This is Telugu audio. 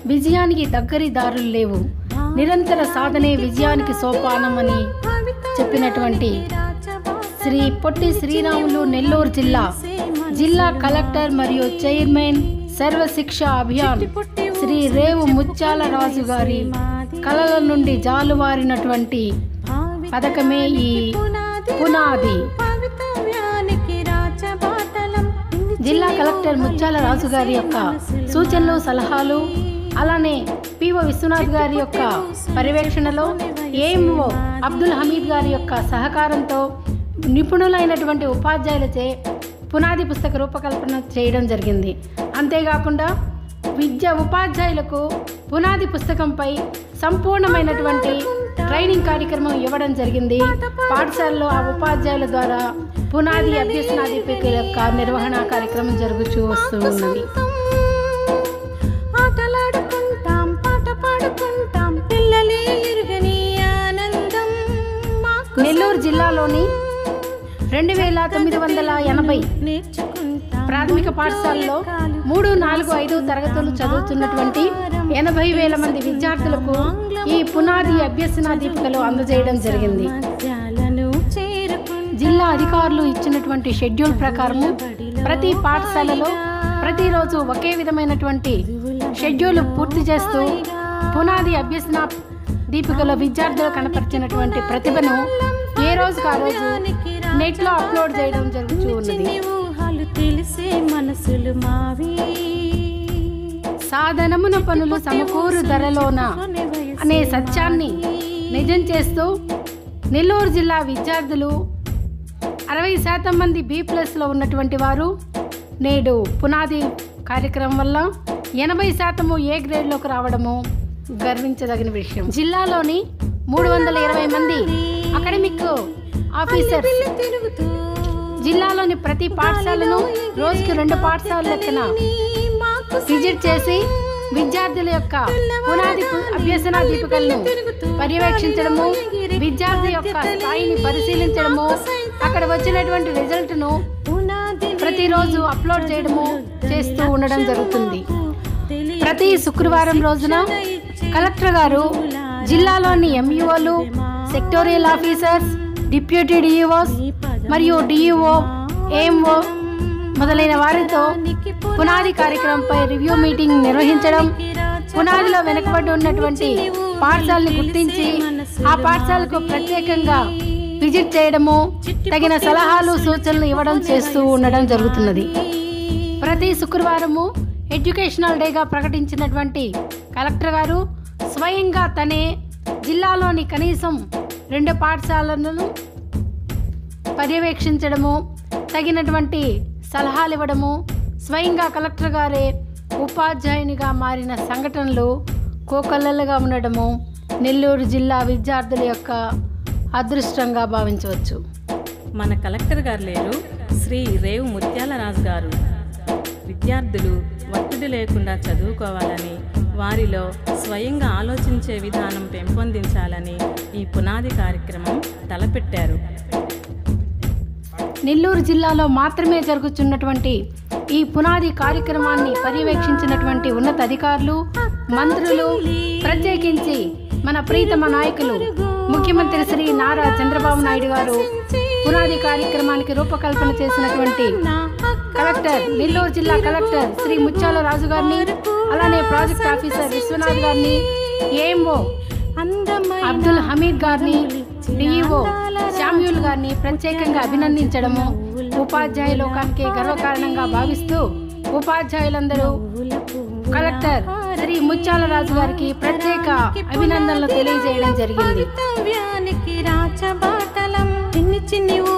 విజయానికి దగ్గరి దారులు లేవు నిరంతర సాధనే విజయానికి సోపానం అని చెప్పినటువంటి శ్రీ పొట్టి శ్రీరాములు నెల్లూరు జిల్లా జిల్లా కలెక్టర్ మరియు చైర్మన్ సర్వశిక్ష అభియాన్ శ్రీ రేవు ముత్యాల రాజు గారి కళల నుండి జాలువారినటువంటి పథకమే ఈ పునాది జిల్లా కలెక్టర్ ముత్యాల రాజు గారి యొక్క సూచనలు సలహాలు అలానే పిఓ విశ్వనాథ్ గారి యొక్క పర్యవేక్షణలో ఏఎంఓ అబ్దుల్ హమీద్ గారి యొక్క సహకారంతో నిపుణులైనటువంటి ఉపాధ్యాయులచే పునాది పుస్తక రూపకల్పన చేయడం జరిగింది అంతేకాకుండా విద్య ఉపాధ్యాయులకు పునాది పుస్తకంపై సంపూర్ణమైనటువంటి ట్రైనింగ్ కార్యక్రమం ఇవ్వడం జరిగింది పాఠశాలలో ఆ ఉపాధ్యాయుల ద్వారా పునాది అభ్యసన దీపికల యొక్క నిర్వహణ కార్యక్రమం జరుగుతూ వస్తూ ఉన్నది ఆటలాడుకుంటాం పాట పాడుకుంటాం పిల్లలే ఎరుగని ఆనందం మాకు నెల్లూరు జిల్లాలోని రెండు వేల తొమ్మిది వందల ఎనభై నేర్చుకుంటాం ప్రాథమిక పాఠశాలలో మూడు నాలుగు ఐదు తరగతులు చదువుతున్నటువంటి ఎనభై వేల మంది విద్యార్థులకు ఈ పునాది అభ్యసన దీపికలు అందజేయడం జరిగింది మధ్యాలను చేరుకుంటాం జిల్లా అధికారులు ఇచ్చినటువంటి షెడ్యూల్ ప్రకారము ప్రతి పాఠశాలలో ప్రతిరోజు ఒకే విధమైనటువంటి షెడ్యూల్ పూర్తి చేస్తూ పునాది అభ్యసన దీపికలో విద్యార్థులు కనపరిచినటువంటి ప్రతిభను ఏ రోజుకు ఆ రోజు నెట్లో అప్లోడ్ చేయడం జరుగుతూ ఉన్నది చిన్ని ఊహలు తెలిసే మనసులు మావి సాధనమున పనులు సమకూరు ధరలోన అనే సత్యాన్ని నిజం చేస్తూ నెల్లూరు జిల్లా విద్యార్థులు అరవై శాతం మంది బి ప్లస్లో ఉన్నటువంటి వారు నేడు పునాది కార్యక్రమం వల్ల ఎనభై శాతము ఏ గ్రేడ్లోకి రావడము గర్వించదగిన విషయం జిల్లాలోని మూడు వందల ఇరవై మంది అకాడమిక్ ఆఫీసర్స్ తిరుగుతూ జిల్లాలోని ప్రతి పాఠశాలను రోజుకి రెండు పాఠశాల లెక్కన మాకు విజిట్ చేసి విద్యార్థుల యొక్క పునాది పు- అభ్యసన దీపికలను పర్యవేక్షించడము విద్యార్థి యొక్క స్థాయిని పరిశీలించడము అక్కడ వచ్చినటువంటి రిజల్ట్ను పునాది ప్రతిరోజు అప్లోడ్ చేయడము చేస్తూ ఉండడం జరుగుతుంది ప్రతి శుక్రవారం రోజున కలెక్టర్ గారు జిల్లాలోని ఎంఈఓలు సెక్టోరియల్ ఆఫీసర్స్ డిప్యూటీ డిఈఓస్ మరియు డిఈఓ ఏఎంఓ మొదలైన వారితో పునాది కార్యక్రమంపై రివ్యూ మీటింగ్ నిర్వహించడం పునాదిలో వెనుకబడి ఉన్నటువంటి పాఠశాలను గుర్తించి ఆ పాఠశాలకు ప్రత్యేకంగా విజిట్ చేయడము తగిన సలహాలు సూచనలు ఇవ్వడం చేస్తూ ఉండడం జరుగుతున్నది ప్రతి శుక్రవారము ఎడ్యుకేషనల్ డేగా ప్రకటించినటువంటి కలెక్టర్ గారు స్వయంగా తనే జిల్లాలోని కనీసం రెండు పాఠశాలలను పర్యవేక్షించడము తగినటువంటి సలహాలు ఇవ్వడము స్వయంగా కలెక్టర్ గారే ఉపాధ్యాయునిగా మారిన సంఘటనలు కోకొల్లలుగా ఉండడము నెల్లూరు జిల్లా విద్యార్థుల యొక్క అదృష్టంగా భావించవచ్చు మన కలెక్టర్ గారు లేరు శ్రీ రేవు ముత్యాలరాజు గారు విద్యార్థులు ఒత్తిడి లేకుండా చదువుకోవాలని వారిలో స్వయంగా ఆలోచించే విధానం పెంపొందించాలని ఈ పునాది కార్యక్రమం తలపెట్టారు నెల్లూరు జిల్లాలో మాత్రమే జరుగుతున్నటువంటి ఈ పునాది కార్యక్రమాన్ని పర్యవేక్షించినటువంటి ఉన్నత అధికారులు మంత్రులు ప్రత్యేకించి మన ప్రీతమ నాయకులు ముఖ్యమంత్రి శ్రీ నారా చంద్రబాబు నాయుడు గారు పునాది కార్యక్రమానికి రూపకల్పన చేసినటువంటి కలెక్టర్ నెల్లూరు జిల్లా కలెక్టర్ శ్రీ ముత్యాల రాజు గారిని అలానే ప్రాజెక్ట్ ఆఫీసర్ విశ్వనాథ్ గారిని ఏఎంఓ అందమైన అబ్దుల్ హమీద్ గారిని డిఈఓ శామ్యూల్ గారిని ప్రత్యేకంగా అభినందించడము ఉపాధ్యాయ లోకానికి గర్వకారణంగా భావిస్తూ ఉపాధ్యాయులందరూ కలెక్టర్ శ్రీ ముత్యాల రాజు గారికి ప్రత్యేక అభినందనలు తెలియజేయడం జరిగింది భవితవ్యానికి రాచబాటలం చిన్ని చిన్ని